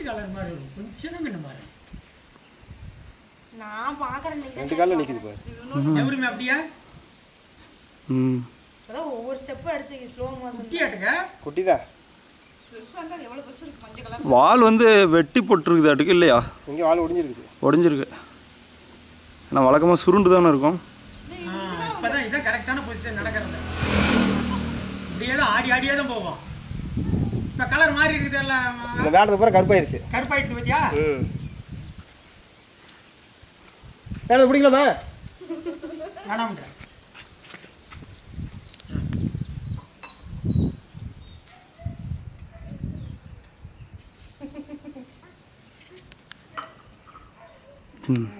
colour மாதிரி இருக்கும் கொஞ்சம் தான் கண்ணு பாரு நான் பாக்குறேன் ரெண்டு காலில் நிற்கிது பாரு எவருமே அப்படியா ம் அதான் ஒவ்வொரு ஸ்டெப்பும் எடுத்து ஸ்லோ மோஷன் குட்டியாட்டுங்க குட்டி தான் பெருசா இருந்தா எவ்வளவு பெருசு இருக்கு மஞ்சள் கலர் வால் வந்து வெட்டி போட்டிருக்குதாட்டுக்கு இல்லையா இங்கே வால் ஒடிஞ்சிருக்குது ஒடிஞ்சிருக்கு ஏன்னா வழக்கமாக சுருண்டு தானே இருக்கும் ஆ, இப்பதான் இதான் கரெக்டான பொசிஷன் நடக்கிறது இப்படியே தான் ஆடி ஆடியே தான் போவோம் இப்போ கலர் மாறி இருக்குது எல்லாம் இந்த வேடத்தை பூரா கருப்பாயிருச்சு கருப்பாயிட்டு பத்தியா ம் வேடத்தை பிடிக்கலாமா வேணாம்ன்ற ம்